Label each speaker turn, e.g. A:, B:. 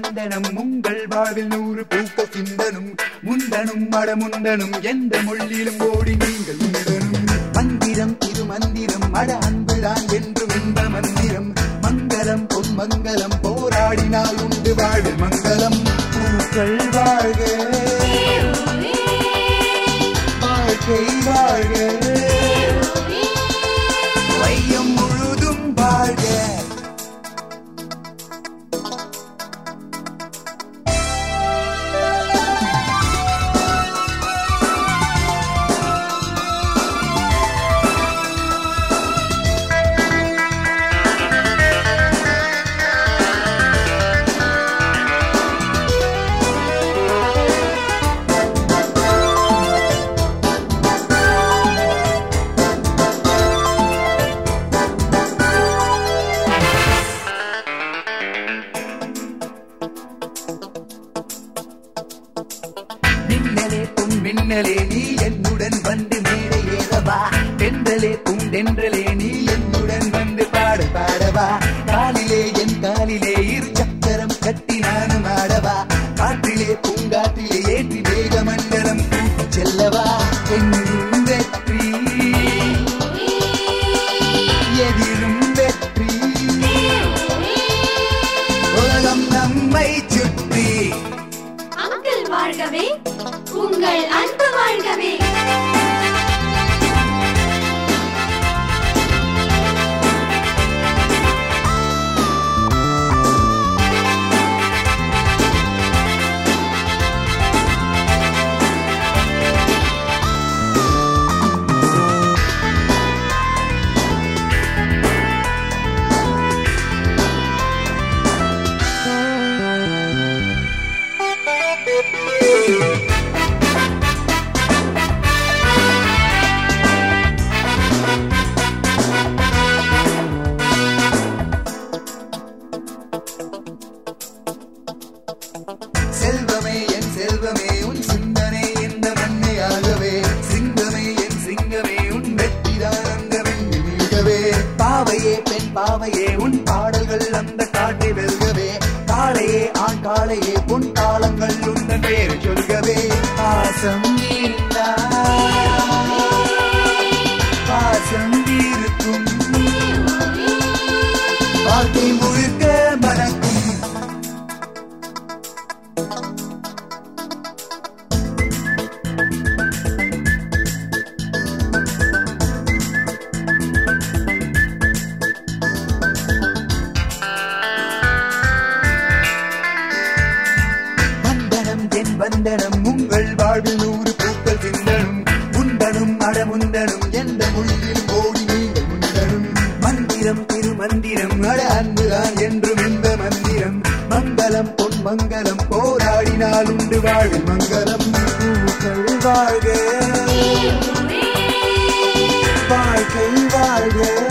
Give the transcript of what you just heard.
A: வந்தனம் உங்கள் வாழ்வில் நூறு பூக்க சிந்தனும் முந்தனும் மடமுந்தனும் எந்த மொழியிலும் ஓடி நீங்கள் உண்டனும் மந்திரம் திரு மந்திரம் மட அன்புதான் என்றும் இந்த மந்திரம் மங்களம் பொன் மங்களம் போராடினால் உண்டு வாழ்வில் மங்களம் பூக்கள் வாழ்க வாழ்க்கை வாழ்க வையம் முழுதும் வாழ்க மின்னலே பொன் மின்னலே நீ என்னுடன் வந்து மேடை ஏறவா தென்றலே பூந்தென்றலே நீ என்னுடன் வந்து பாடு பாடவா காலிலே என் காலிலே இரு சக்கரம் கட்டி நானும் ஆடவா காற்றிலே பூங்காற்றிலே ஏற்றி வேக மண்டலம் கூட்டி செல்லவா எங்கும் வெற்றி எதிரும் வெற்றி உலகம் நம்மை சுற்றி
B: அங்கிள் வாழ்கவே உங்கள் அன்பு வாழ்கவே
A: செல்வமே என் செல்வமே உன் சிந்தனை இந்த மண்ணையாகவே சிங்கமே என் சிங்கமே உன் வெற்றிதான் அந்த வெண்ணி மீகவே பாவையே பெண் பாவையே உன் பாடல்கள் அந்த காட்டை வெல்கவே காளையே ஆண் காளையே பொன் காலங்கள் உந்த பேர் சொல்கவே பாசம் இருந்தால் பாசம் இருக்கும் வாழ்க்கை முழுக்க மறக்கும் வந்தனம் என் வந்தனம் உங்கள் வாழ்வில் நூறு பூக்கள் சிந்தனும் உண்டனும் அடமுந்தனும் எந்த மொழியில் ஓடி நீங்கள் முந்தனும் மந்திரம் திருமந்திரம் அட அன்புதான் என்றும் இந்த மந்திரம் மங்களம் பொன் மங்களம் போராடினால் உண்டு வாழ்வில் மங்களம் பூக்கள் வாழ்க வாழ்க்கை வாழ்க